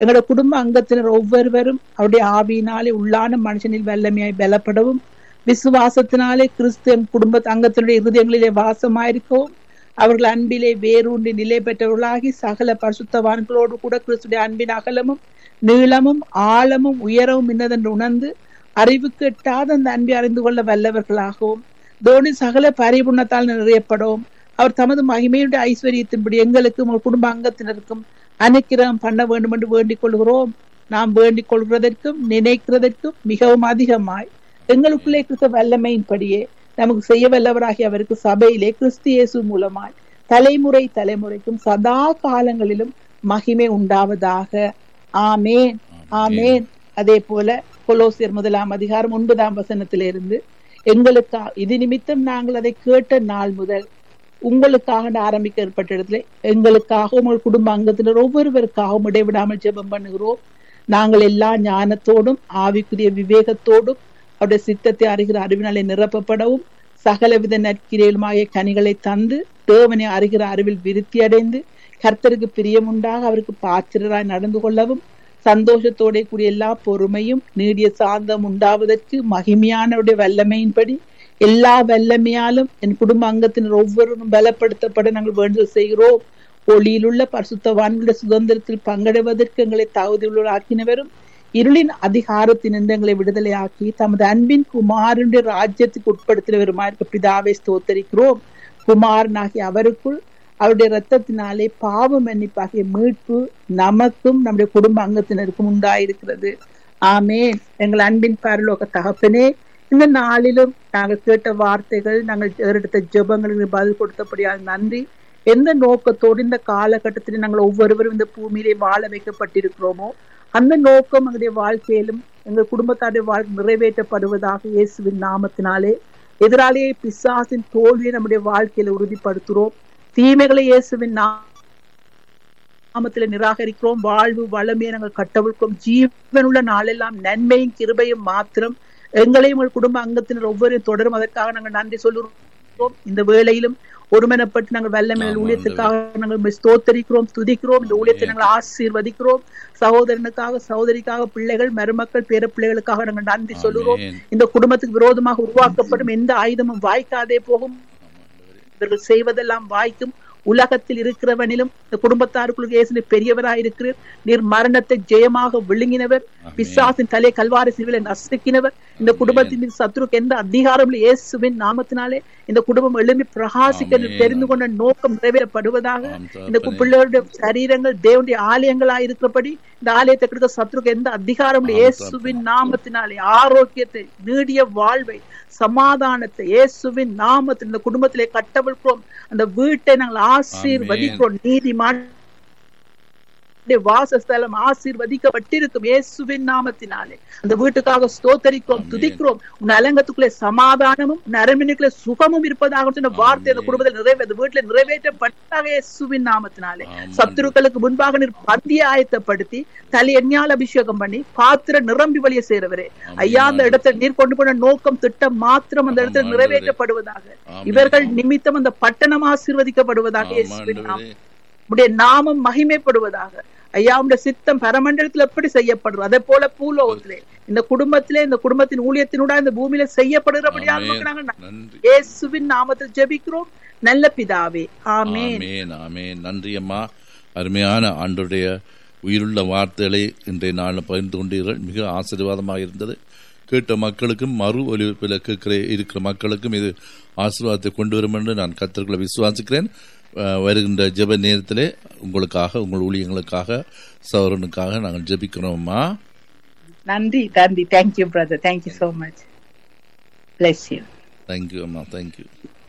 எங்களோட குடும்ப அங்கத்தினர் ஒவ்வொருவரும் அவருடைய ஆவியினாலே உள்ளான மனுஷனில் வல்லமையாய் பலப்படவும் விசுவாசத்தினாலே கிறிஸ்துவன் குடும்ப அங்கத்தினுடைய இருதயங்களிலே வாசமாயிருக்கவும் அவர்கள் அன்பிலே வேரூன்றி நிலை பெற்றவர்களாகி சகல பரிசுத்தவான்களோடு கூட கிறிஸ்துடைய அன்பின் அகலமும் நீளமும் ஆழமும் உயரவும் இன்னதென்று உணர்ந்து அறிவுக்கு எட்டாத அந்த அன்பை அறிந்து கொள்ள வல்லவர்களாகவும் தோனி சகல பரிபுணத்தால் நிறையப்படவும் அவர் தமது மகிமையுடைய ஐஸ்வர்யத்தின்படி எங்களுக்கும் ஒரு குடும்ப அங்கத்தினருக்கும் அனுக்கிரகம் பண்ண வேண்டும் என்று வேண்டிக் கொள்கிறோம் நாம் வேண்டிக் கொள்கிறதற்கும் நினைக்கிறதற்கும் மிகவும் அதிகமாய் எங்களுக்குள்ளே கிறிஸ்த வல்லமையின்படியே நமக்கு செய்ய வல்லவராகிய அவருக்கு சபையிலே கிறிஸ்து இயேசு மூலமாய் தலைமுறை தலைமுறைக்கும் சதா காலங்களிலும் மகிமை உண்டாவதாக ஆமேன் ஆமேன் அதே போல கொலோசியர் முதலாம் அதிகாரம் ஒன்பதாம் வசனத்திலிருந்து எங்களுக்கா இது நிமித்தம் நாங்கள் அதை கேட்ட நாள் முதல் உங்களுக்காக ஆரம்பிக்க ஏற்பட்ட இடத்துல எங்களுக்காக உங்கள் குடும்ப அங்கத்தினர் ஒவ்வொருவருக்காகவும் இடைவிடாமல் ஜெபம் பண்ணுகிறோம் நாங்கள் எல்லா ஞானத்தோடும் ஆவிக்குரிய விவேகத்தோடும் அவருடைய சித்தத்தை அறிகிற அறிவினாலே நிரப்பப்படவும் சகலவித நற்கிரையிலுமாய கனிகளை தந்து தேவனை அறிகிற அறிவில் விருத்தி அடைந்து கர்த்தருக்கு பிரியமுண்டாக அவருக்கு பாத்திரராய் நடந்து கொள்ளவும் சந்தோஷத்தோட கூடிய எல்லா பொறுமையும் நீடிய சாந்தம் உண்டாவதற்கு மகிமையானவருடைய வல்லமையின்படி எல்லா வல்லமையாலும் என் குடும்ப அங்கத்தினர் ஒவ்வொருவரும் பலப்படுத்தப்பட நாங்கள் வேண்டுதல் செய்கிறோம் ஒளியிலுள்ள பரிசுத்தவான்களுடைய சுதந்திரத்தில் பங்கடைவதற்கு எங்களை தகுதியுள்ளாக்கினவரும் இருளின் அதிகாரத்தினின்று எங்களை விடுதலை ஆக்கி தமது அன்பின் குமாரனுடைய ராஜ்யத்துக்கு உட்படுத்தினவருமா இருக்க பிதாவை ஸ்தோத்தரிக்கிறோம் குமாரனாகிய அவருக்குள் அவருடைய ரத்தத்தினாலே பாவ மன்னிப்பாகிய மீட்பு நமக்கும் நம்முடைய குடும்ப அங்கத்தினருக்கும் உண்டாயிருக்கிறது ஆமேன் எங்கள் அன்பின் பரலோக தகப்பனே இந்த நாளிலும் நாங்கள் கேட்ட வார்த்தைகள் நாங்கள் எடுத்த ஜெபங்களுக்கு பதில் கொடுத்தபடியால் நன்றி எந்த நோக்கத்தோடு இந்த காலகட்டத்தில் நாங்கள் ஒவ்வொருவரும் இந்த பூமியிலே வாழ வைக்கப்பட்டிருக்கிறோமோ அந்த நோக்கம் எங்களுடைய வாழ்க்கையிலும் எங்கள் குடும்பத்தாருடைய வாழ்க்கை நிறைவேற்றப்படுவதாக இயேசுவின் நாமத்தினாலே எதிராளியை பிசாசின் தோல்வியை நம்முடைய வாழ்க்கையில உறுதிப்படுத்துகிறோம் தீமைகளை இயேசுவின் நாமத்தில நிராகரிக்கிறோம் வாழ்வு வளமையை நாங்கள் கட்டவிழ்க்கிறோம் ஜீவனுள்ள நாளெல்லாம் நன்மையும் கிருபையும் மாத்திரம் எங்களையும் உங்கள் குடும்ப அங்கத்தினர் ஒவ்வொரு தொடரும் அதற்காக நாங்கள் நன்றி சொல்லுகிறோம் இந்த வேளையிலும் ஒருமனப்பட்டு நாங்கள் வல்லமையில் ஊழியத்துக்காக நாங்கள் ஸ்தோத்தரிக்கிறோம் துதிக்கிறோம் இந்த ஊழியத்தை நாங்கள் ஆசீர்வதிக்கிறோம் சகோதரனுக்காக சகோதரிக்காக பிள்ளைகள் மருமக்கள் பேர பிள்ளைகளுக்காக நாங்கள் நன்றி சொல்லுகிறோம் இந்த குடும்பத்துக்கு விரோதமாக உருவாக்கப்படும் எந்த ஆயுதமும் வாய்க்காதே போகும் இவர்கள் செய்வதெல்லாம் வாய்க்கும் உலகத்தில் இருக்கிறவனிலும் இந்த குடும்பத்தாருக்குள் இயேசு பெரியவராய் இருக்கிறார் நீர் மரணத்தை ஜெயமாக விழுங்கினவர் பிசாசின் தலை கல்வாரி சிறுவிலை நசுக்கினவர் இந்த குடும்பத்தின் மீது சத்ருக்கு எந்த அதிகாரம் இயேசுவின் நாமத்தினாலே இந்த குடும்பம் எழும்பி பிரகாசிக்க தெரிந்து கொண்ட நோக்கம் நிறைவேறப்படுவதாக இந்த பிள்ளைகளுடைய சரீரங்கள் தேவனுடைய ஆலயங்களாய் இருக்கிறபடி இந்த ஆலயத்தை கிடைத்த சத்ருக்கு எந்த அதிகாரம் இயேசுவின் நாமத்தினாலே ஆரோக்கியத்தை நீடிய வாழ்வை சமாதானத்தை இயேசுவின் நாமத்தில் இந்த குடும்பத்திலே கட்டவிழ்க்கிறோம் அந்த வீட்டை நாங்கள் ஆசீர்வதிக்கிறோம் நீதிமான் வாசஸ்தலம் ஆசீர்வதிக்கப்பட்டிருக்கும் இயேசுவின் நாமத்தினாலே அந்த வீட்டுக்காக ஸ்தோத்தரிக்கிறோம் துதிக்கிறோம் உன் அலங்கத்துக்குள்ளே சமாதானமும் உன் அரண்மனைக்குள்ளே சுகமும் இருப்பதாக சொன்ன வார்த்தை அந்த குடும்பத்தில் நிறைவே அந்த வீட்டுல நிறைவேற்றப்பட்டாக இயேசுவின் நாமத்தினாலே சத்துருக்களுக்கு முன்பாக நீர் பந்திய ஆயத்தப்படுத்தி தலை எண்ணால் அபிஷேகம் பண்ணி பாத்திர நிரம்பி வழிய சேரவரே ஐயா அந்த இடத்துல நீர் கொண்டு போன நோக்கம் திட்டம் மாத்திரம் அந்த இடத்துல நிறைவேற்றப்படுவதாக இவர்கள் நிமித்தம் அந்த பட்டணம் ஆசீர்வதிக்கப்படுவதாக இயேசுவின் நாமம் உடைய நாமம் மகிமைப்படுவதாக ஐயா உடைய சித்தம் பரமண்டலத்தில் எப்படி செய்யப்படுறது அதே போல பூலோகத்திலே இந்த குடும்பத்திலே இந்த குடும்பத்தின் ஊழியத்தினூட இந்த பூமியில செய்யப்படுகிறபடியாக நாங்கள் இயேசுவின் நாமத்தில் ஜெபிக்கிறோம் நல்ல பிதாவே ஆமேன் ஆமேன் நன்றி அம்மா அருமையான ஆண்டுடைய உயிருள்ள வார்த்தைகளை இன்றைய நாளில் பகிர்ந்து கொண்டீர்கள் மிக ஆசீர்வாதமாக இருந்தது கேட்ட மக்களுக்கும் மறு ஒலிபரப்பில் கேட்கிற இருக்கிற மக்களுக்கும் இது ஆசீர்வாதத்தை கொண்டு வரும் என்று நான் கத்தர்களை விசுவாசிக்கிறேன் வருகின்ற ஜெப நேரத்திலே உங்களுக்காக உங்கள் ஊழியங்களுக்காக சௌரனுக்காக நாங்கள் ஜெபிக்கிறோம்மா நன்றி நன்றி thank you brother thank you so much bless you thank you அம்மா தேங்க்யூ